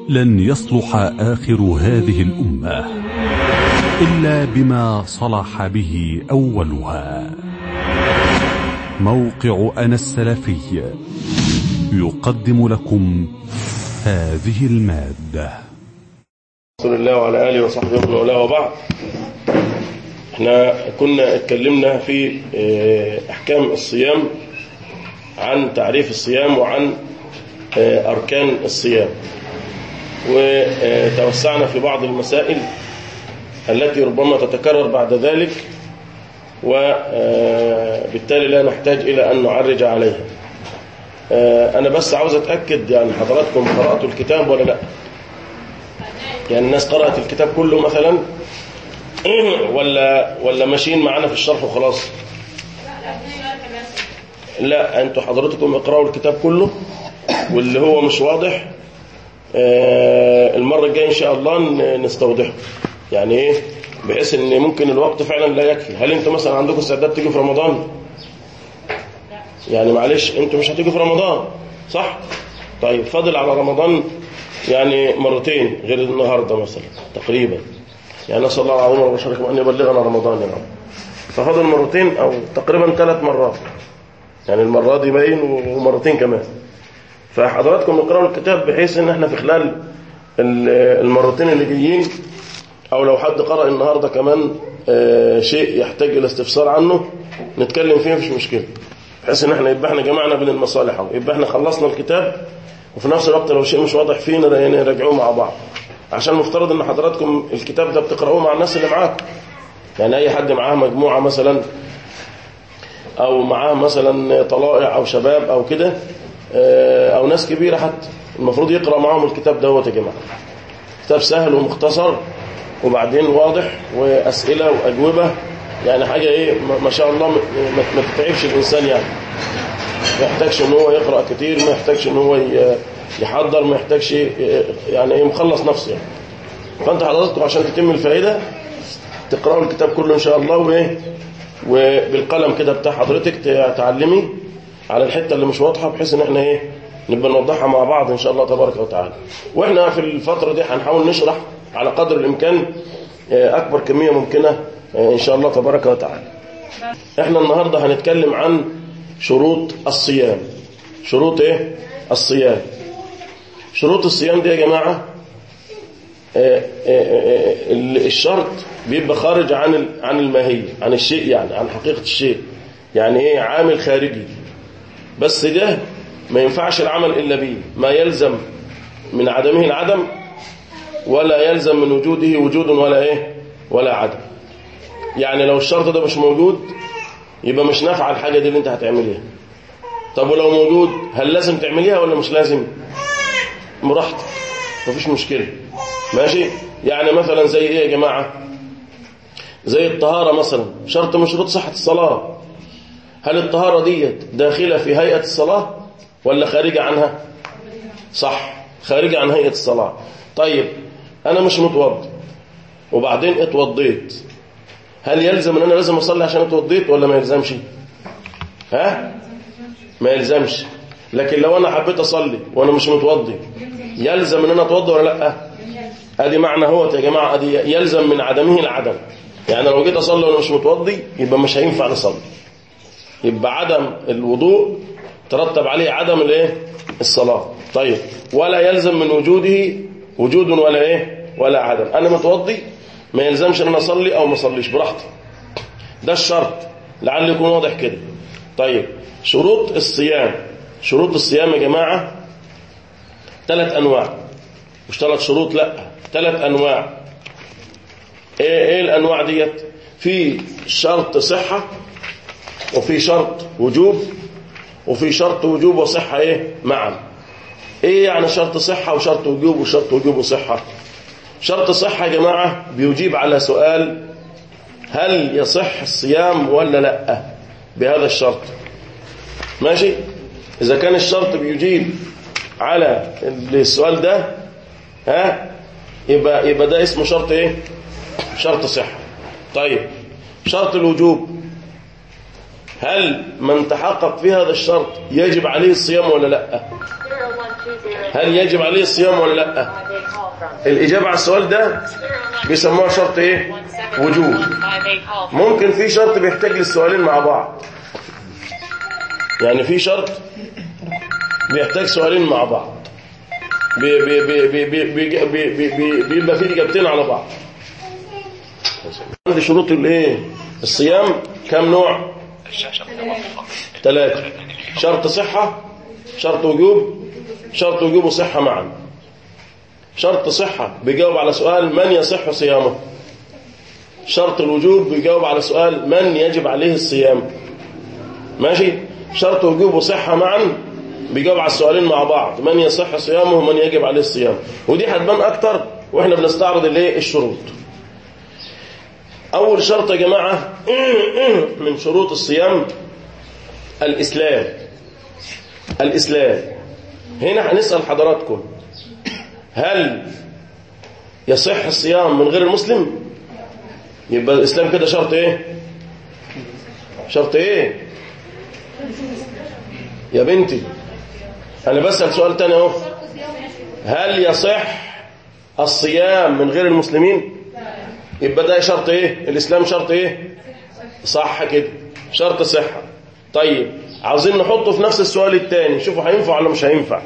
لن يصلح آخر هذه الأمة إلا بما صلح به أولها موقع أنا السلفي يقدم لكم هذه المادة رسول الله وعلى آله وصحبه ومن والاه وبعد احنا كنا اتكلمنا في احكام الصيام عن تعريف الصيام وعن اركان الصيام وتوسعنا في بعض المسائل التي ربما تتكرر بعد ذلك وبالتالي لا نحتاج إلى أن نعرج عليها أنا بس عاوز أتأكد يعني حضراتكم قرأتوا الكتاب ولا لا يعني الناس قرأت الكتاب كله مثلا ولا ولا ماشيين معانا في الشرح وخلاص لا انتوا حضرتكم اقرأوا الكتاب كله واللي هو مش واضح المرة الجاية إن شاء الله نستوضحه يعني إيه بحيث ان ممكن الوقت فعلا لا يكفي هل انتوا مثلا عندكم استعداد تيجوا في رمضان يعني معلش انتوا مش هتيجوا في رمضان صح طيب فاضل على رمضان يعني مرتين غير النهارده مثلا تقريبا يعني نسال الله العظيم وبشركم ان يبلغنا رمضان يا رب ففاضل مرتين او تقريبا ثلاث مرات يعني المره دي باين ومرتين كمان فحضراتكم اقرأوا الكتاب بحيث ان احنا في خلال المرتين اللي جايين او لو حد قرأ النهاردة كمان شيء يحتاج الى استفسار عنه نتكلم فيه مفيش مشكلة بحيث ان احنا يبقى احنا جمعنا بين المصالح يبقى احنا خلصنا الكتاب وفي نفس الوقت لو شيء مش واضح فيه نراجعوه مع بعض عشان المفترض ان حضراتكم الكتاب ده بتقرأوه مع الناس اللي معاكم يعني اي حد معاه مجموعة مثلا او معاه مثلا طلائع او شباب او كده او ناس كبيرة حتى المفروض يقرأ معاهم الكتاب دوت يا جماعة كتاب سهل ومختصر وبعدين واضح وأسئلة وأجوبة يعني حاجة إيه ما شاء الله ما تتعبش الإنسان يعني ما يحتاجش إن هو يقرأ كتير ما يحتاجش إن هو يحضر ما يحتاجش يعني إيه مخلص نفسه يعني فأنت حضرتكم عشان تتم الفائدة تقرأوا الكتاب كله إن شاء الله وإيه وبالقلم كده بتاع حضرتك تعلمي على الحتة اللي مش واضحة بحيث إن إحنا إيه نبقى نوضحها مع بعض إن شاء الله تبارك وتعالى وإحنا في الفترة دي هنحاول نشرح على قدر الإمكان أكبر كمية ممكنة إن شاء الله تبارك وتعالى إحنا النهاردة هنتكلم عن شروط الصيام شروط إيه؟ الصيام شروط الصيام دي يا جماعة الشرط بيبقى خارج عن عن الماهية عن الشيء يعني عن حقيقة الشيء يعني إيه عامل خارجي بس ده ما ينفعش العمل إلا به ما يلزم من عدمه العدم ولا يلزم من وجوده وجود ولا ايه ولا عدم يعني لو الشرط ده مش موجود يبقى مش نافعه الحاجه دي اللي انت هتعمليها طب ولو موجود هل لازم تعمليها ولا مش لازم براحتك مفيش مشكله ماشي يعني مثلا زي ايه يا جماعه زي الطهاره مثلا شرط من شروط صحه الصلاه هل الطهاره ديت داخله في هيئه الصلاه ولا خارجه عنها صح خارجه عن هيئه الصلاه طيب أنا مش متوضي وبعدين اتوضيت هل يلزم أن أنا لازم أصلي عشان اتوضيت ولا ما يلزمش ها ما يلزمش لكن لو أنا حبيت أصلي وأنا مش متوضي يلزم أن أنا أتوضي ولا لا أدي معنى هو يا جماعة أدي يلزم من عدمه العدم يعني لو جيت أصلي وأنا مش متوضي يبقى مش هينفع نصلي يبقى عدم الوضوء ترتب عليه عدم الايه الصلاة طيب ولا يلزم من وجوده وجود ولا ايه ولا عدم انا متوضي ما يلزمش ان انا اصلي او ما اصليش براحتي ده الشرط لعل يكون واضح كده طيب شروط الصيام شروط الصيام يا جماعه ثلاث انواع مش ثلاث شروط لا ثلاث انواع ايه ايه الانواع ديت في شرط صحه وفي شرط وجوب وفي شرط وجوب وصحه ايه معا ايه يعني شرط صحة وشرط وجوب وشرط وجوب وصحة شرط صحة يا جماعة بيجيب على سؤال هل يصح الصيام ولا لا بهذا الشرط ماشي إذا كان الشرط بيجيب على السؤال ده ها يبقى يبقى ده اسمه شرط ايه شرط صحة طيب شرط الوجوب هل من تحقق في هذا الشرط يجب عليه الصيام ولا لا هل يجب عليه الصيام ولا لا الإجابة على السؤال ده بيسموها شرط ايه وجوب ممكن في شرط بيحتاج للسؤالين مع بعض يعني في شرط بيحتاج سؤالين مع بعض بي بي بي بي بي بي بي بي بي بيبقى في إجابتين على بعض عندي شروط الايه الصيام كم نوع ثلاثة شرط صحة شرط وجوب شرط وجوب وصحة معا شرط صحة بيجاوب على سؤال من يصح صيامه شرط الوجوب بيجاوب على سؤال من يجب عليه الصيام ماشي شرط وجوب وصحة معا بيجاوب على السؤالين مع بعض من يصح صيامه ومن يجب عليه الصيام ودي هتبان اكتر واحنا بنستعرض الايه الشروط اول شرط يا جماعة من شروط الصيام الاسلام الاسلام هنا هنسأل حضراتكم هل يصح الصيام من غير المسلم يبقى الاسلام كده شرط ايه شرط ايه يا بنتي انا بسأل سؤال تاني اهو هل يصح الصيام من غير المسلمين يبقى ده شرط ايه الاسلام شرط ايه صح كده شرط صحة طيب عاوزين نحطه في نفس السؤال الثاني شوفوا هينفع ولا مش هينفع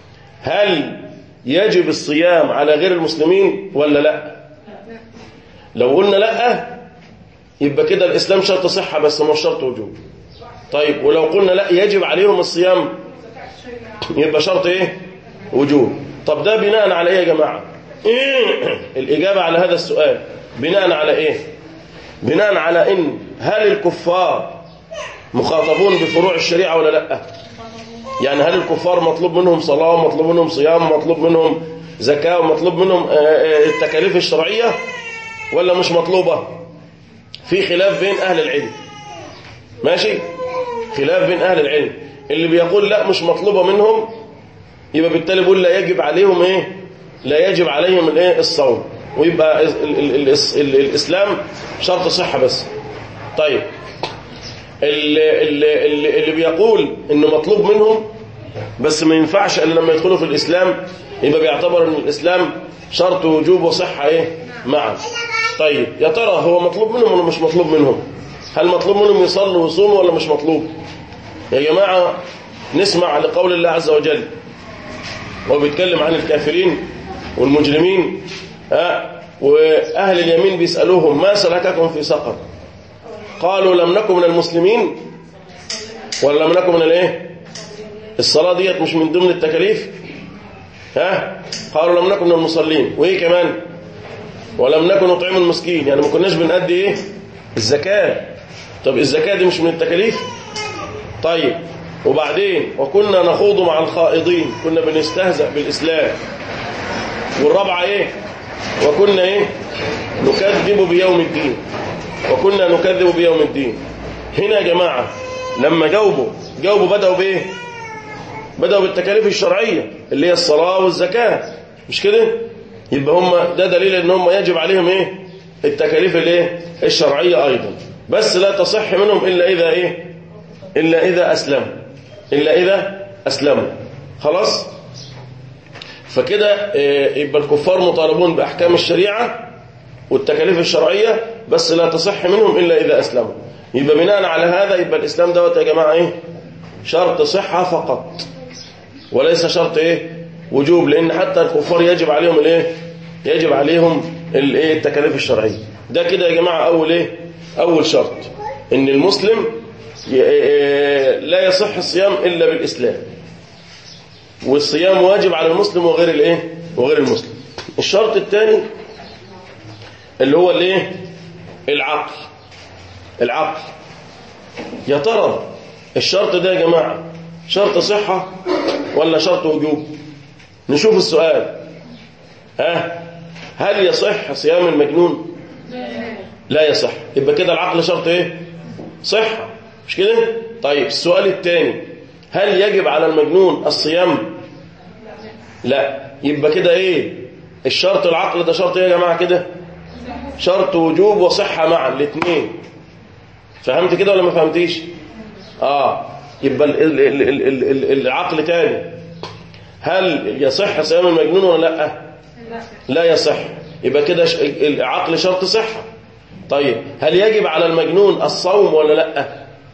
هل يجب الصيام على غير المسلمين ولا لا لو قلنا لا يبقى كده الاسلام شرط صحة بس مش شرط وجوب طيب ولو قلنا لا يجب عليهم الصيام يبقى شرط ايه وجوب طب ده بناء على ايه يا جماعة الإجابة على هذا السؤال بناء على إيه بناء على إن هل الكفار مخاطبون بفروع الشريعة ولا لا يعني هل الكفار مطلوب منهم صلاة ومطلوب منهم صيام ومطلوب منهم زكاة ومطلوب منهم التكاليف الشرعية ولا مش مطلوبة في خلاف بين أهل العلم ماشي خلاف بين أهل العلم اللي بيقول لا مش مطلوبة منهم يبقى بالتالي بيقول لا يجب عليهم ايه لا يجب عليهم الايه الصوم ويبقى ال ال ال ال الاسلام شرط صحه بس طيب اللي, اللي, اللي بيقول انه مطلوب منهم بس ما ينفعش الا لما يدخلوا في الاسلام يبقى بيعتبر ان الاسلام شرط وجوب وصحه ايه معا طيب يا ترى هو مطلوب منهم ولا مش مطلوب منهم هل مطلوب منهم يصلوا ويصوموا ولا مش مطلوب يا جماعه نسمع لقول الله عز وجل وهو بيتكلم عن الكافرين والمجرمين ها واهل اليمين بيسالوهم ما سلككم في سقر قالوا لم نكن من المسلمين ولا لم نكن من الايه الصلاه ديت مش من ضمن التكاليف ها قالوا لم نكن من المصلين وايه كمان ولم نكن نطعم المسكين يعني ما كناش بنأدي ايه الزكاه طب الزكاه دي مش من التكاليف طيب وبعدين وكنا نخوض مع الخائضين كنا بنستهزأ بالإسلام والرابعة ايه وكنا ايه نكذب بيوم الدين وكنا نكذب بيوم الدين هنا يا جماعة لما جاوبوا جاوبوا بدأوا بايه بدأوا بالتكاليف الشرعية اللي هي الصلاة والزكاة مش كده يبقى هم ده دليل ان هم يجب عليهم ايه التكاليف الايه الشرعية ايضا بس لا تصح منهم الا اذا ايه الا اذا اسلموا الا اذا اسلموا خلاص فكده يبقى الكفار مطالبون باحكام الشريعة والتكاليف الشرعية بس لا تصح منهم الا اذا اسلموا يبقى بناء على هذا يبقى الاسلام دوت يا جماعه ايه شرط صحة فقط وليس شرط ايه وجوب لان حتى الكفار يجب عليهم الايه يجب عليهم الايه التكاليف الشرعيه ده كده يا جماعه اول ايه اول شرط ان المسلم لا يصح الصيام الا بالاسلام والصيام واجب على المسلم وغير الايه وغير المسلم الشرط الثاني اللي هو الايه العقل العقل يا ترى الشرط ده يا جماعه شرط صحه ولا شرط وجوب نشوف السؤال ها هل يصح صيام المجنون لا يصح يبقى كده العقل شرط ايه صحة مش كده طيب السؤال الثاني هل يجب على المجنون الصيام لا يبقى كده ايه الشرط العقل ده شرط ايه يا جماعة كده شرط وجوب وصحة معا الاثنين فهمت كده ولا ما فهمتيش اه يبقى ال ال ال ال ال العقل تاني هل يصح صيام المجنون ولا لا لا يصح يبقى كده ش- العقل شرط صحة طيب هل يجب على المجنون الصوم ولا لا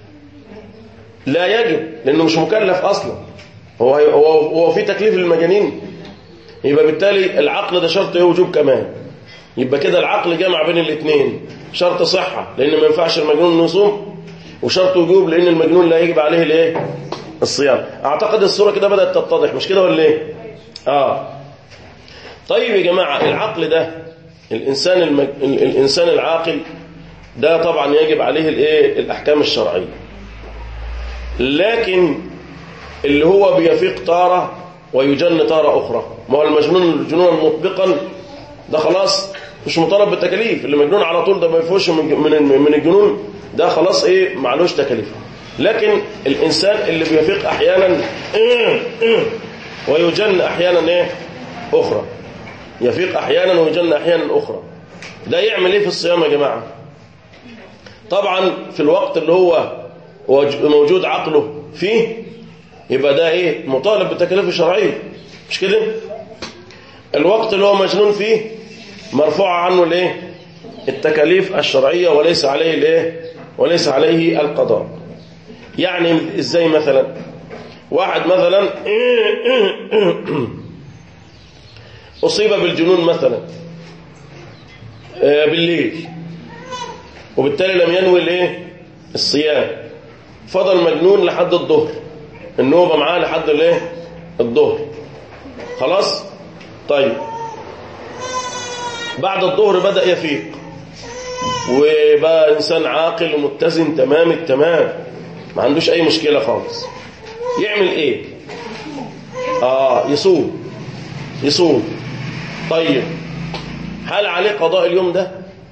لا يجب لأنه مش مكلف أصلا هو هو هو في تكليف للمجانين يبقى بالتالي العقل ده شرط وجوب كمان يبقى كده العقل جمع بين الاثنين شرط صحة لأن ما ينفعش المجنون انه يصوم وشرط وجوب لأن المجنون لا يجب عليه الايه الصيام أعتقد الصورة كده بدأت تتضح مش كده ولا ايه آه طيب يا جماعة العقل ده الإنسان المج... ال- الإنسان العاقل ده طبعا يجب عليه الايه الأحكام الشرعية لكن اللي هو بيفيق طارة ويجن طارة أخرى ما هو المجنون جنونا مطبقا ده خلاص مش مطالب بالتكاليف اللي مجنون على طول ده ما يفوش من من من الجنون ده خلاص ايه معلوش تكاليف لكن الإنسان اللي بيفيق أحيانا ويجن أحيانا ايه أخرى يفيق أحيانا ويجن أحيانا أخرى ده يعمل ايه في الصيام يا جماعة طبعا في الوقت اللي هو وج- موجود عقله فيه يبقى ده ايه مطالب بالتكاليف الشرعيه مش كده الوقت اللي هو مجنون فيه مرفوع عنه الايه التكاليف الشرعيه وليس عليه الايه وليس عليه القضاء يعني ازاي مثلا واحد مثلا اصيب بالجنون مثلا آه، بالليل وبالتالي لم ينوي الايه الصيام فضل مجنون لحد الظهر النوبة معاه لحد الايه الظهر خلاص طيب بعد الظهر بدأ يفيق وبقى إنسان عاقل ومتزن تمام التمام ما عندوش أي مشكلة خالص يعمل إيه آه يصوم يصوم طيب هل عليه قضاء اليوم ده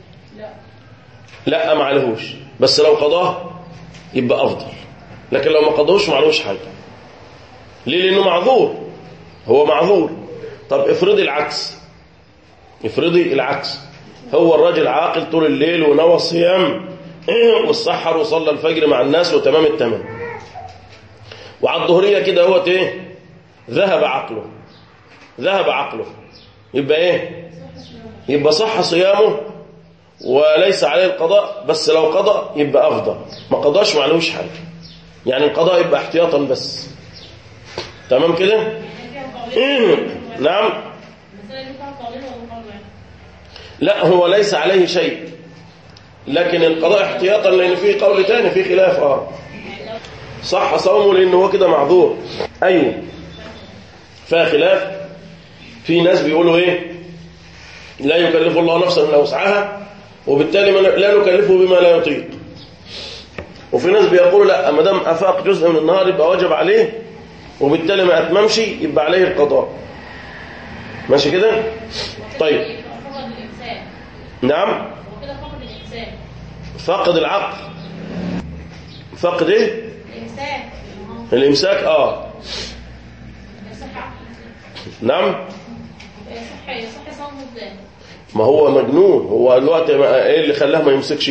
لا ما عليهوش بس لو قضاه يبقى أفضل لكن لو ما قضاهوش ما عليهوش حاجة ليه لأنه معذور هو معذور طب افرضي العكس افرضي العكس هو الراجل عاقل طول الليل ونوى الصيام والسحر وصلى الفجر مع الناس وتمام التمام وعلى الظهرية كده هو ايه ذهب عقله ذهب عقله يبقى ايه يبقى صح صيامه وليس عليه القضاء بس لو قضى يبقى أفضل ما قضاش ما عليهوش حاجة يعني القضاء يبقى احتياطا بس تمام كده نعم المسألة دي فيها قولين ولا قولين؟ لا هو ليس عليه شيء لكن القضاء احتياطا لأن فيه قول تاني فيه خلاف اه صح صومه لأنه هو كده معذور أيوه فيها خلاف في ناس بيقولوا ايه لا يكلف الله نفسا الا وسعها وبالتالي ما ن- لا نكلفه بما لا يطيق وفي ناس بيقولوا لا ما دام افاق جزء من النهار يبقى واجب عليه وبالتالي ما اتممش يبقى عليه القضاء ماشي كده طيب فقد الإنسان نعم هو كده فقد الإنسان فقد العقل فقد ايه الإنسان هو الامساك اه يصح عقله نعم يصح يصح صومه ازاي؟ ما هو مجنون هو الوقت ما ايه اللي خلاه ما يمسكش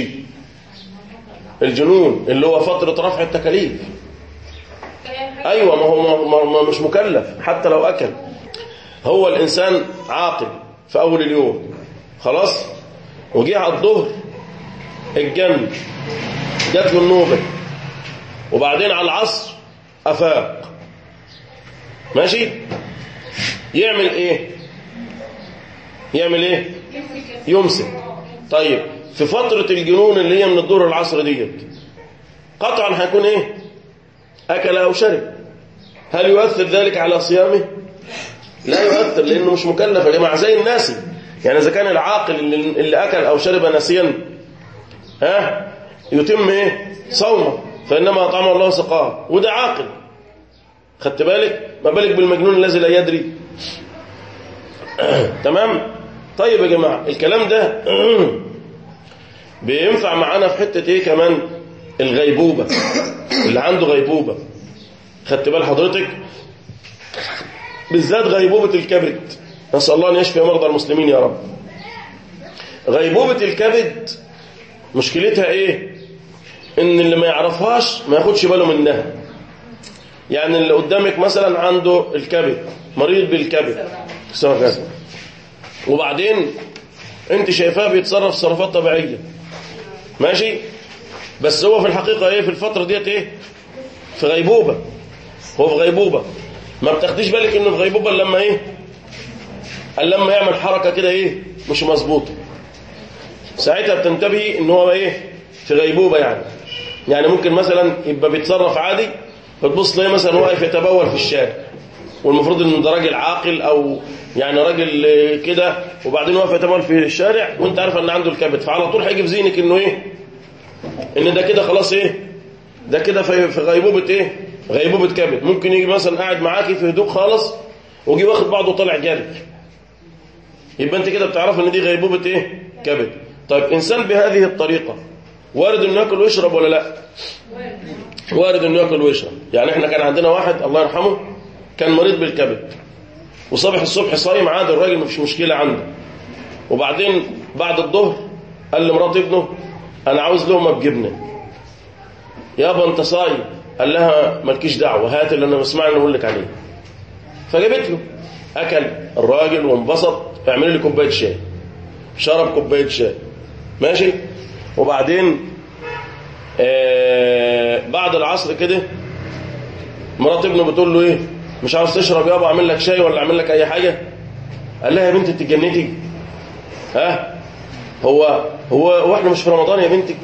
الجنون اللي هو فترة رفع التكاليف ايوه ما هو ما- ما ما مش مكلف حتى لو اكل هو الانسان عاقل في اول اليوم خلاص وجه على الظهر الجن جات له النوبه وبعدين على العصر افاق ماشي يعمل ايه يعمل ايه يمسك طيب في فترة الجنون اللي هي من الظهر العصر ديت قطعا هيكون ايه اكل او شرب هل يؤثر ذلك على صيامه لا يؤثر لانه مش مكلف يا جماعه زي الناس يعني اذا كان العاقل اللي, اللي اكل او شرب ناسيا ها يتم ايه صومه فانما اطعمه الله سقاه وده عاقل خدت بالك ما بالك بالمجنون الذي لا يدري تمام طيب يا جماعه الكلام ده بينفع معانا في حته ايه كمان الغيبوبه اللي عنده غيبوبه خدت بال حضرتك بالذات غيبوبة الكبد نسأل الله أن يشفي مرضى المسلمين يا رب غيبوبة الكبد مشكلتها إيه إن اللي ما يعرفهاش ما ياخدش باله منها يعني اللي قدامك مثلا عنده الكبد مريض بالكبد سواء كذا وبعدين انت شايفاه بيتصرف تصرفات طبيعيه ماشي بس هو في الحقيقه ايه في الفتره ديت ايه في غيبوبه هو في غيبوبه ما بتاخديش بالك انه في غيبوبه إلا لما ايه الا لما يعمل حركه كده ايه مش مظبوطه ساعتها بتنتبهي ان هو ايه في غيبوبه يعني يعني ممكن مثلا يبقى بيتصرف عادي فتبص تلاقيه مثلا واقف يتبول في الشارع والمفروض ان ده راجل عاقل او يعني راجل آه، كده وبعدين واقف يتبول في الشارع وانت عارف ان عنده الكبد فعلى طول هيجي في ذهنك انه ايه ان ده كده خلاص ايه ده كده في في غيبوبه ايه غيبوبه كبد ممكن يجي مثلا قاعد معاكي في هدوء خالص ويجي واخد بعضه وطالع جري يبقى انت كده بتعرف ان دي غيبوبه ايه كبد طيب انسان بهذه الطريقه وارد انه ياكل ويشرب ولا لا وارد انه ياكل ويشرب يعني احنا كان عندنا واحد الله يرحمه كان مريض بالكبد وصبح الصبح صايم عادي الراجل مفيش مشكله عنده وبعدين بعد الظهر قال لمرات ابنه انا عاوز لقمه بجبنه يابا انت صايم قال لها مالكيش دعوه هات اللي انا بسمع اللي اقول لك عليه فجابت له اكل الراجل وانبسط اعمل لي كوبايه شاي شرب كوبايه شاي ماشي وبعدين آه بعد العصر كده مرات ابنه بتقول له ايه مش عاوز تشرب يابا اعمل لك شاي ولا اعمل لك اي حاجه قال لها يا بنتي انت اتجننتي ها هو هو هو احنا مش في رمضان يا بنتي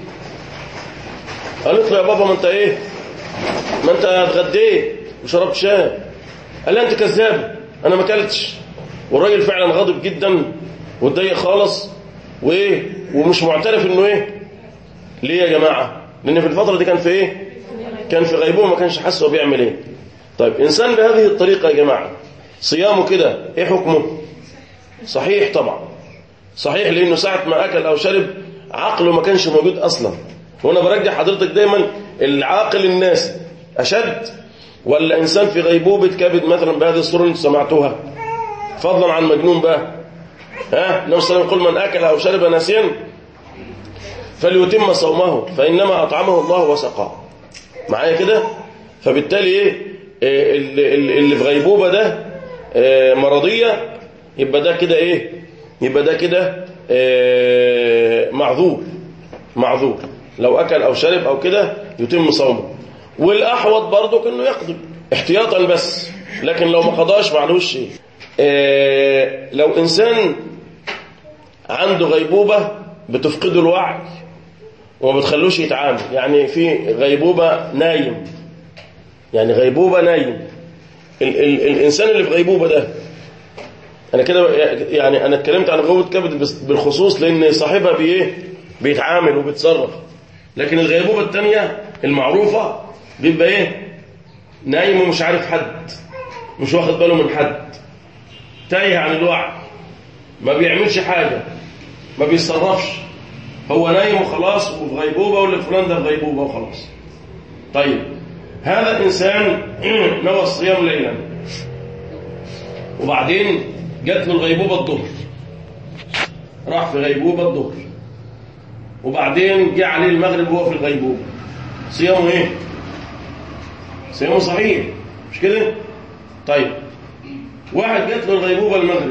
قالت له يا بابا ما انت ايه ما انت اتغديت وشربت شاي قال لها انت كذاب انا ما اكلتش والراجل فعلا غاضب جدا واتضايق خالص وايه ومش معترف انه ايه ليه يا جماعه لان في الفتره دي كان في ايه كان في غيبوبه ما كانش حاسس هو بيعمل ايه طيب انسان بهذه الطريقه يا جماعه صيامه كده ايه حكمه صحيح طبعا صحيح لانه ساعه ما اكل او شرب عقله ما كانش موجود اصلا وانا برجع حضرتك دايما العاقل الناس اشد ولا انسان في غيبوبه كبد مثلا بهذه الصوره اللي انتم سمعتوها فضلا عن مجنون بقى ها النبي صلى الله عليه وسلم يقول من اكل او شرب ناسيا فليتم صومه فانما اطعمه الله وسقاه معايا كده فبالتالي ايه إيه اللي, اللي في غيبوبه ده إيه مرضيه يبقى ده كده ايه يبقى ده كده إيه معذور معذور لو اكل او شرب او كده يتم صومه والاحوط برضه انه يقضي احتياطا بس لكن لو ما قضاش معلوش شيء إيه لو انسان عنده غيبوبه بتفقده الوعي وما بتخلوش يتعامل يعني في غيبوبه نايم يعني غيبوبه نايم ال ال الانسان اللي في غيبوبه ده انا كده يعني انا اتكلمت عن غيبوبه كبد بالخصوص لان صاحبها بايه بيتعامل وبيتصرف لكن الغيبوبه الثانيه المعروفه بيبقى ايه نايم ومش عارف حد مش واخد باله من حد تايه عن الوعي ما بيعملش حاجه ما بيتصرفش هو نايم وخلاص وفي غيبوبه ولا فلان ده في غيبوبه وخلاص طيب هذا الانسان نوى الصيام ليلا وبعدين جات له الغيبوبه الظهر راح في غيبوبه الظهر وبعدين جه عليه المغرب وهو في الغيبوبه صيامه ايه صيامه صحيح مش كده طيب واحد جات له الغيبوبه المغرب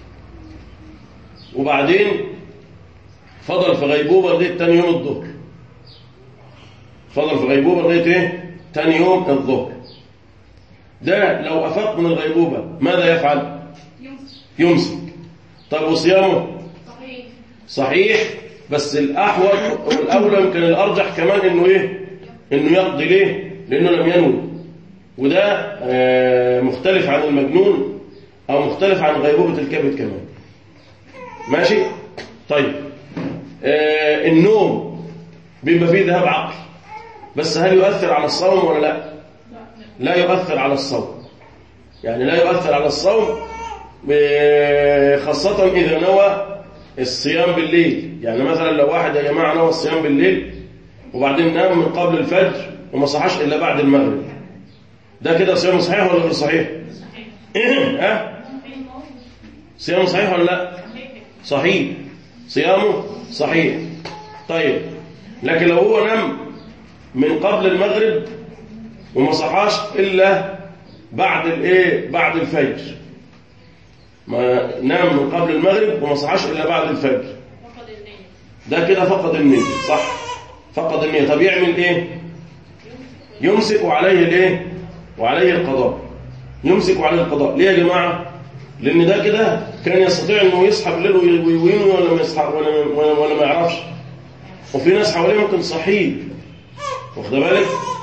وبعدين فضل في غيبوبه لغايه تاني يوم الظهر فضل في غيبوبه لغايه ايه تاني يوم الظهر ده لو افاق من الغيبوبه ماذا يفعل يمسك طب وصيامه صحيح صحيح بس الاحوط والاولى يمكن الارجح كمان انه ايه انه يقضي ليه لانه لم ينوي وده آه، مختلف عن المجنون او مختلف عن غيبوبه الكبد كمان ماشي طيب آه، النوم بيبقى فيه ذهاب عقل بس هل يؤثر على الصوم ولا لا لا يؤثر على الصوم يعني لا يؤثر على الصوم ب- خاصة إذا نوى الصيام بالليل يعني مثلا لو واحد يا جماعة نوى الصيام بالليل وبعدين نام من قبل الفجر وما صحاش إلا بعد المغرب ده كده صيام صحيح ولا غير صحيح ها صيامه صحيح ولا لا صحيح صيامه صحيح طيب لكن لو هو نام من قبل المغرب وما صحاش الا بعد الايه بعد الفجر ما نام من قبل المغرب وما صحاش الا بعد الفجر فقد النية ده كده فقد النية صح فقد النية طب يعمل ايه يمسك وعليه الايه وعليه القضاء يمسك وعليه القضاء ليه يا جماعة لان ده كده كان يستطيع انه يصحى بالليل وي- وينوي ولا ما يصحى ولا ولا, ولا ما يعرفش وفي ناس حواليه ممكن صحيح واخد بالك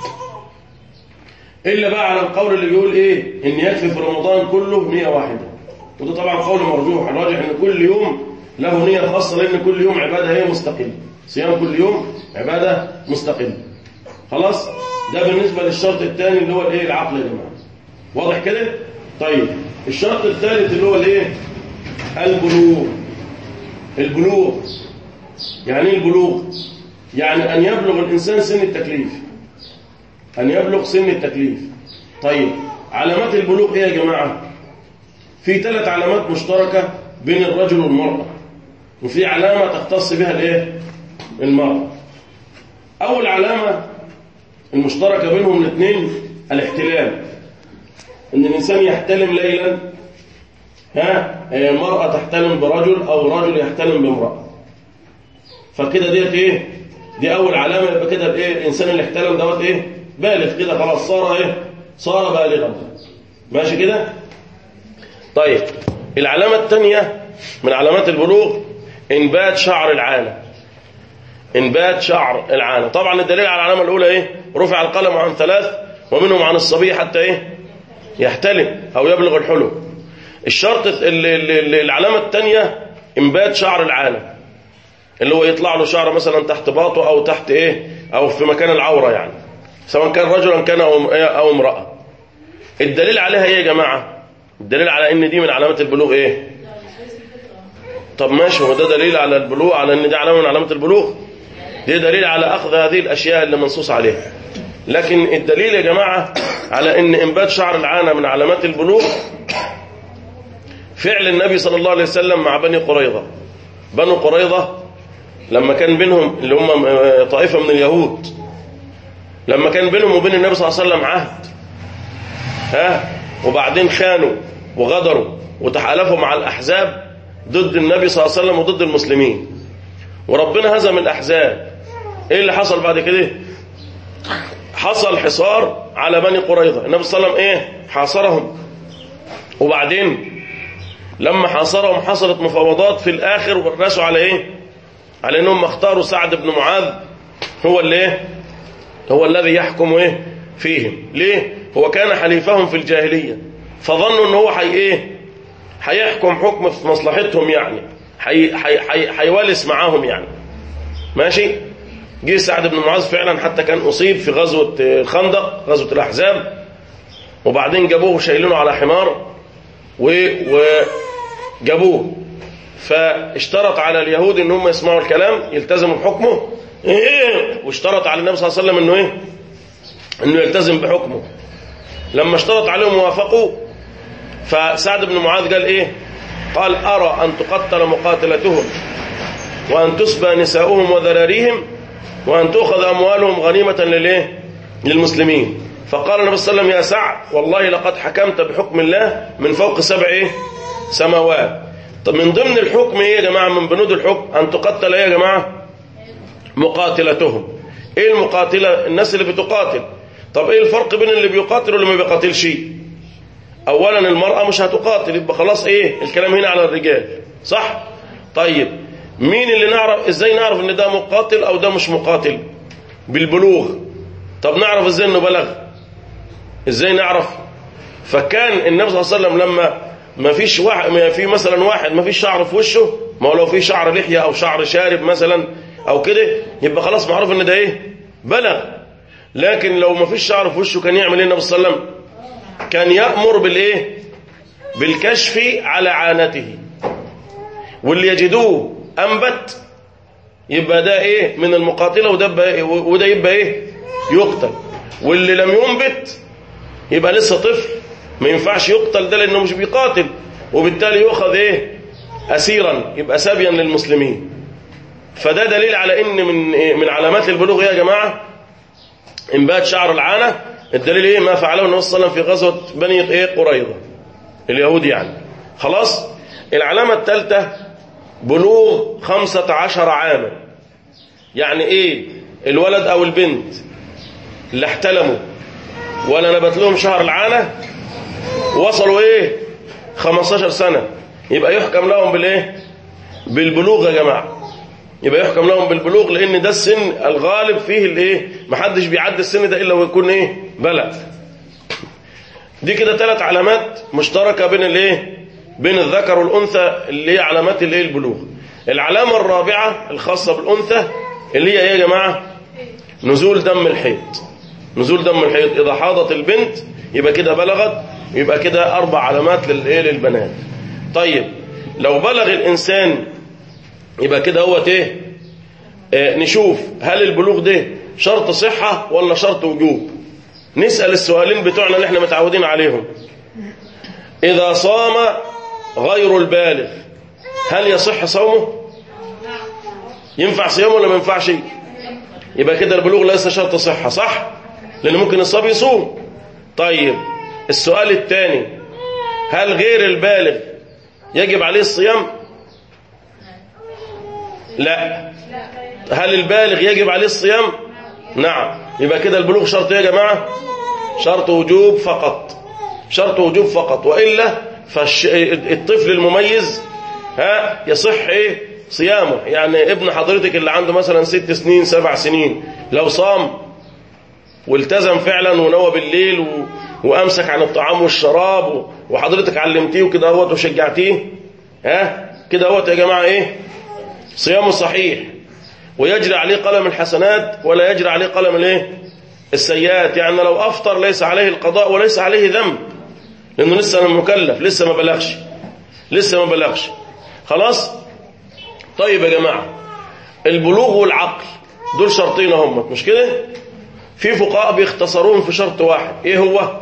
الا بقى على القول اللي بيقول ايه ان يكفي في رمضان كله نية واحدة وده طبعا قول مرجوح الراجح ان كل يوم له نية خاصة لان كل يوم عبادة هي مستقلة صيام كل يوم عبادة مستقلة خلاص ده بالنسبة للشرط الثاني اللي هو الايه العقل يا جماعة واضح كده طيب الشرط الثالث اللي هو الايه البلوغ البلوغ يعني ايه البلوغ يعني ان يبلغ الانسان سن التكليف أن يبلغ سن التكليف طيب علامات البلوغ إيه يا جماعة في ثلاث علامات مشتركة بين الرجل والمرأة وفي علامة تختص بها الإيه المرأة أول علامة المشتركة بينهم الاثنين الاحتلام إن الإنسان يحتلم ليلا ها المرأة تحتلم برجل أو رجل يحتلم بامرأة فكده ديت ايه دي اول علامه يبقى كده الايه الانسان اللي احتلم دوت ايه بالغ كده خلاص صار ايه صار بالغا ماشي كده طيب العلامه الثانيه من علامات البلوغ انبات شعر العانه انبات شعر العانه طبعا الدليل على العلامه الاولى ايه رفع القلم عن ثلاث ومنهم عن الصبي حتى ايه يحتلم او يبلغ الحلم الشرط ال- ال- ال- العلامه الثانيه انبات شعر العانه اللي هو يطلع له شعر مثلا تحت باطه او تحت ايه او في مكان العوره يعني سواء كان رجلا كان او او امراه الدليل عليها ايه يا جماعه الدليل على ان دي من علامات البلوغ ايه طب ماشي هو ده دليل على البلوغ على ان دي علامه من علامات البلوغ دي دليل على اخذ هذه الاشياء اللي منصوص عليها لكن الدليل يا جماعه على ان انبات شعر العانه من علامات البلوغ فعل النبي صلى الله عليه وسلم مع بني قريظه بنو قريظه لما كان بينهم اللي هم طائفة من اليهود لما كان بينهم وبين النبي صلى الله عليه وسلم عهد ها وبعدين خانوا وغدروا وتحالفوا مع الأحزاب ضد النبي صلى الله عليه وسلم وضد المسلمين وربنا هزم الأحزاب ايه اللي حصل بعد كده حصل حصار على بني قريظة النبي صلى الله عليه وسلم ايه حاصرهم وبعدين لما حاصرهم حصلت مفاوضات في الآخر ورسوا على ايه على انهم اختاروا سعد بن معاذ هو اللي ايه هو الذي يحكم ايه فيهم ليه هو كان حليفهم في الجاهلية فظنوا ان هو حي ايه هيحكم حكم في مصلحتهم يعني حي حي حي حيولس معاهم يعني ماشي جه سعد بن معاذ فعلا حتى كان اصيب في غزوة الخندق غزوة الاحزاب وبعدين جابوه وشايلينه على حمار و وجابوه فاشترط على اليهود ان هم يسمعوا الكلام يلتزموا بحكمه واشترط على النبي صلى الله عليه وسلم انه ايه انه يلتزم بحكمه لما اشترط عليهم وافقوا فسعد بن معاذ قال ايه قال ارى ان تقتل مقاتلتهم وان تسبى نساؤهم وذراريهم وان تؤخذ اموالهم غنيمه للايه للمسلمين فقال النبي صلى الله عليه وسلم يا سعد والله لقد حكمت بحكم الله من فوق سبع ايه سماوات طب من ضمن الحكم ايه يا جماعه من بنود الحكم ان تقتل ايه يا جماعه مقاتلتهم ايه المقاتله الناس اللي بتقاتل طب ايه الفرق بين اللي بيقاتل واللي ما بيقاتلش اولا المراه مش هتقاتل يبقى خلاص ايه الكلام هنا على الرجال صح طيب مين اللي نعرف ازاي نعرف ان ده مقاتل او ده مش مقاتل بالبلوغ طب نعرف ازاي انه بلغ ازاي نعرف فكان النبي صلى الله عليه وسلم لما ما فيش واحد ما في مثلا واحد ما فيش شعر في وشه ما هو لو في شعر لحيه او شعر شارب مثلا او كده يبقى خلاص معروف ان ده ايه بلغ لكن لو ما فيش شعر في وشه كان يعمل ايه النبي صلى الله عليه وسلم كان يأمر بالايه بالكشف على عانته واللي يجدوه انبت يبقى ده ايه من المقاتله وده يبقى إيه وده يبقى ايه يقتل واللي لم ينبت يبقى لسه طفل ما ينفعش يقتل ده لانه مش بيقاتل وبالتالي يؤخذ ايه اسيرا يبقى سابيا للمسلمين فده دليل على ان من إيه؟ من علامات البلوغ يا جماعه انبات شعر العانة الدليل ايه ما فعله النبي صلى الله عليه وسلم في غزوة بني ايه قريظة اليهود يعني خلاص العلامة الثالثة بلوغ خمسة عشر عاما يعني ايه الولد او البنت اللي احتلموا ولا نبت لهم شهر العانة وصلوا ايه 15 سنة يبقى يحكم لهم بالايه بالبلوغ يا جماعة يبقى يحكم لهم بالبلوغ لان ده السن الغالب فيه الايه محدش بيعدي السن ده الا ويكون ايه بلغ دي كده ثلاث علامات مشتركة بين الايه بين الذكر والانثى اللي هي علامات الايه البلوغ العلامة الرابعة الخاصة بالانثى اللي هي ايه يا جماعة نزول دم الحيض نزول دم الحيض اذا حاضت البنت يبقى كده بلغت يبقى كده اربع علامات للايه للبنات طيب لو بلغ الانسان يبقى كده هو ايه آه نشوف هل البلوغ ده شرط صحة ولا شرط وجوب نسأل السؤالين بتوعنا اللي احنا متعودين عليهم إذا صام غير البالغ هل يصح صومه ينفع صيامه ولا ما ينفعش يبقى كده البلوغ ليس شرط صحة صح لأن ممكن الصبي يصوم طيب السؤال الثاني هل غير البالغ يجب عليه الصيام لا هل البالغ يجب عليه الصيام نعم يبقى كده البلوغ شرط ايه يا جماعة شرط وجوب فقط شرط وجوب فقط وإلا فالطفل المميز ها يصح ايه صيامه يعني ابن حضرتك اللي عنده مثلا ست سنين سبع سنين لو صام والتزم فعلا ونوى بالليل و... وامسك عن الطعام والشراب و... وحضرتك علمتيه وكده اهوت وشجعتيه ها كده اهوت يا جماعه ايه صيامه صحيح ويجري عليه قلم الحسنات ولا يجري عليه قلم الايه السيئات يعني لو افطر ليس عليه القضاء وليس عليه ذنب لانه لسه مكلف لسه ما بلغش لسه ما بلغش خلاص طيب يا جماعه البلوغ والعقل دول شرطين هم مش كده في فقهاء بيختصرون في شرط واحد ايه هو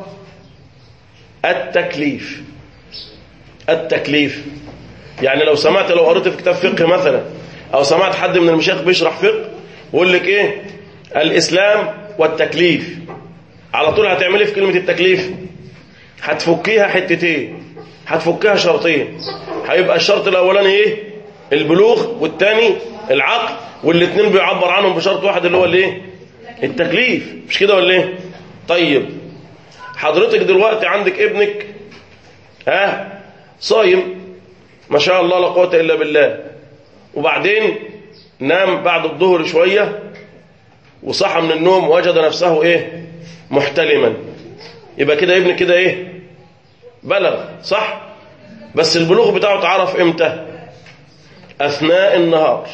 التكليف التكليف يعني لو سمعت لو قريت في كتاب فقه مثلا او سمعت حد من المشايخ بيشرح فقه ويقول لك ايه الاسلام والتكليف على طول هتعمل ايه في كلمه التكليف هتفكيها حتتين هتفكها شرطين هيبقى الشرط الاولاني ايه البلوغ والثاني العقل والاثنين بيعبر عنهم بشرط واحد اللي هو الايه التكليف مش كده ولا ايه طيب حضرتك دلوقتي عندك ابنك ها صايم ما شاء الله لا قوه الا بالله وبعدين نام بعد الظهر شويه وصحى من النوم وجد نفسه ايه محتلما يبقى كده ابنك كده ايه بلغ صح بس البلوغ بتاعه اتعرف امتى اثناء النهار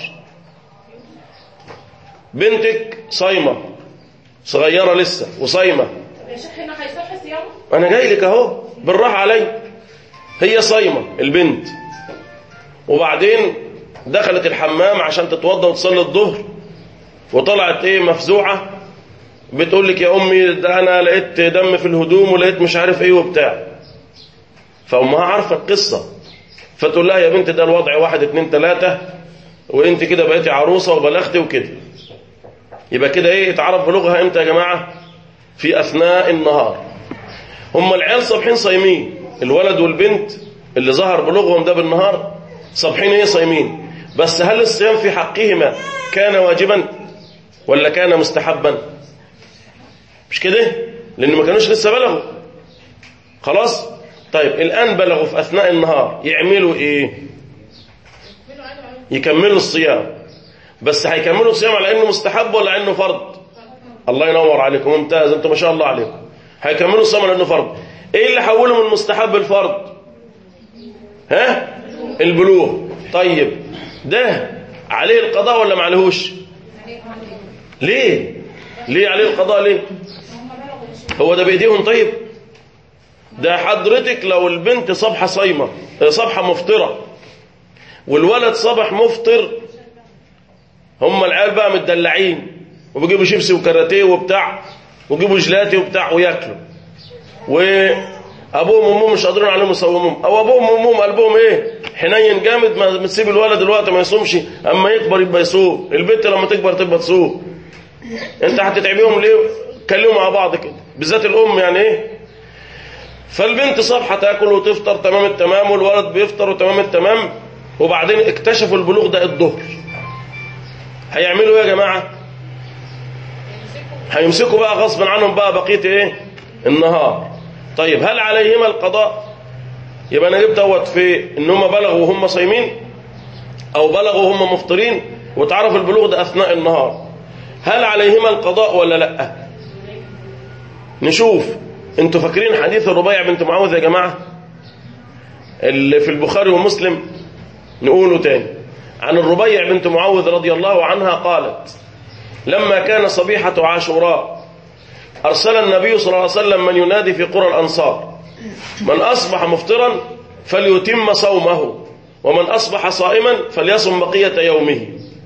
بنتك صايمه صغيره لسه وصايمه يا شيخ هنا هيصح صيامه؟ انا جاي لك اهو بالراحه علي هي صايمه البنت وبعدين دخلت الحمام عشان تتوضى وتصلي الظهر وطلعت ايه مفزوعه بتقول لك يا امي ده انا لقيت دم في الهدوم ولقيت مش عارف ايه وبتاع فامها عارفه القصه فتقول لها يا بنت ده الوضع واحد اتنين تلاته وانت كده بقيتي عروسه وبلغتي وكده يبقى كده ايه اتعرف بلوغها امتى يا جماعه في اثناء النهار هم العيال صابحين صايمين الولد والبنت اللي ظهر بلوغهم ده بالنهار صابحين ايه صايمين بس هل الصيام في حقهما كان واجبا ولا كان مستحبا مش كده لان ما كانوش لسه بلغوا خلاص طيب الان بلغوا في اثناء النهار يعملوا ايه يكملوا الصيام بس هيكملوا الصيام على انه مستحب ولا انه فرض الله ينور عليكم ممتاز انتم ما شاء الله عليكم هيكملوا الصيام على انه فرض ايه اللي حوله من مستحب الفرض ها البلوغ طيب ده عليه القضاء ولا ما عليهوش ليه ليه عليه القضاء ليه هو ده بايديهم طيب ده حضرتك لو البنت صبحة صايمة صبحة مفطرة والولد صبح مفطر هم العيال بقى متدلعين وبيجيبوا شيبسي وكاراتيه وبتاع ويجيبوا جلاتي وبتاع وياكلوا وابوهم وامهم مش قادرين عليهم يصوموهم او ابوهم وامهم قلبهم ايه حنين جامد ما تسيب الولد دلوقتي ما يصومش اما يكبر يبقى يصوم البنت لما تكبر تبقى تصوم انت هتتعبيهم ليه اتكلموا مع بعض كده بالذات الام يعني ايه فالبنت صبحة تاكل وتفطر تمام التمام والولد بيفطر وتمام التمام وبعدين اكتشفوا البلوغ ده الظهر هيعملوا ايه يا جماعة هيمسكوا بقى غصبا عنهم بقى بقية ايه النهار طيب هل عليهما القضاء يبقى انا جبت اهوت في ان هم بلغوا وهم صايمين او بلغوا وهم مفطرين وتعرف البلوغ ده اثناء النهار هل عليهما القضاء ولا لا نشوف انتوا فاكرين حديث الربيع بنت معاوذ يا جماعة اللي في البخاري ومسلم نقوله تاني عن الربيع بنت معاوذ رضي الله عنها قالت لما كان صبيحة عاشوراء أرسل النبي صلى الله عليه وسلم من ينادي في قرى الأنصار من أصبح مفطرا فليتم صومه ومن أصبح صائما فليصم بقية يومه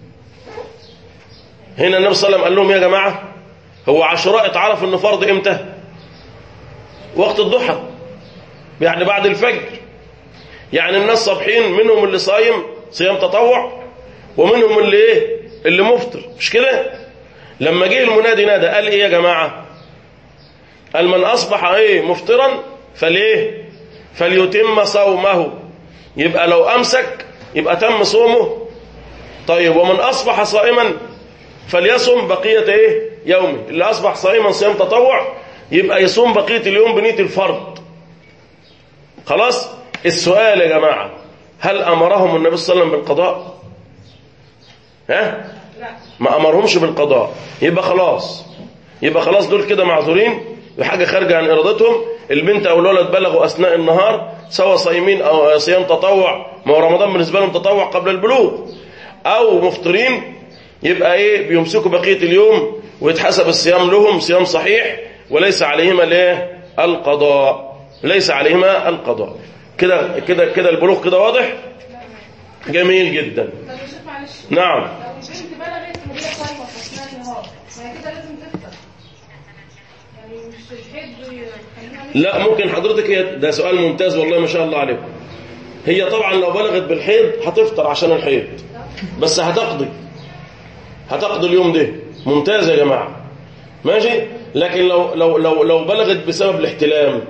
هنا النبي صلى الله عليه وسلم قال لهم يا جماعة هو عاشوراء اتعرف انه فرض امتى وقت الضحى يعني بعد الفجر يعني الناس صابحين منهم اللي صايم صيام تطوع ومنهم اللي ايه اللي مفطر مش كده لما جه المنادي نادى قال ايه يا جماعه قال من اصبح ايه مفطرا فليه فليتم صومه يبقى لو امسك يبقى تم صومه طيب ومن اصبح صائما فليصم بقيه ايه يومه اللي اصبح صائما صيام تطوع يبقى يصوم بقيه اليوم بنيه الفرض خلاص السؤال يا جماعه هل امرهم النبي صلى الله عليه وسلم بالقضاء ها ما امرهمش بالقضاء يبقى خلاص يبقى خلاص دول كده معذورين بحاجه خارجه عن ارادتهم البنت او الولد بلغوا اثناء النهار سواء صايمين او صيام تطوع ما هو رمضان بالنسبه لهم تطوع قبل البلوغ او مفطرين يبقى ايه بيمسكوا بقيه اليوم ويتحسب الصيام لهم صيام صحيح وليس عليهما الايه القضاء ليس عليهما القضاء كده كده كده البلوغ كده واضح جميل جدا طب يا شيخ معلش نعم لو البنت بلغت وهي صايمه في اثناء النهار ما هي كده لازم تفطر يعني مش الحد يخليها مش لا ممكن حضرتك هي ده سؤال ممتاز والله ما شاء الله عليكم هي طبعا لو بلغت بالحيض هتفطر عشان الحيض بس هتقضي هتقضي اليوم ده ممتاز يا جماعه ماشي لكن لو لو لو لو بلغت بسبب الاحتلام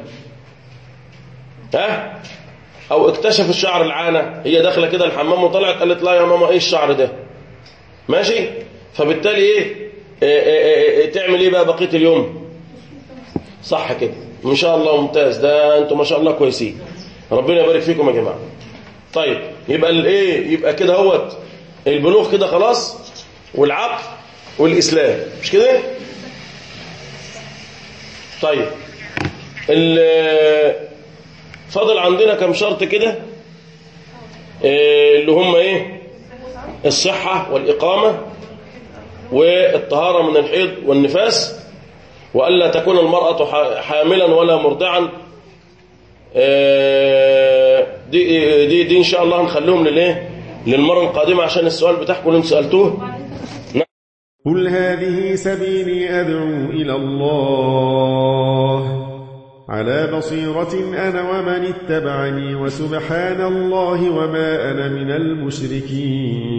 ها او اكتشف الشعر العانه هي داخله كده الحمام وطلعت قالت لا يا ماما ايه الشعر ده ماشي فبالتالي ايه, إيه, إيه, إيه تعمل ايه بقى بقيه اليوم صح كده ما شاء الله ممتاز ده انتم ما شاء الله كويسين ربنا يبارك فيكم يا جماعه طيب يبقى الايه يبقى كده هوت البلوغ كده خلاص والعقل والاسلام مش كده طيب ال- فاضل عندنا كم شرط كده إيه اللي هم ايه الصحة والإقامة والطهارة من الحيض والنفاس وألا تكون المرأة ح- حاملا ولا مرضعا آه، دي, دي, دي إن شاء الله هنخليهم للإيه للمرة القادمة عشان السؤال بتاعكم اللي انتم سألتوه قل هذه سبيلي أدعو إلى الله على بصيرة أنا ومن اتبعني وسبحان الله وما أنا من المشركين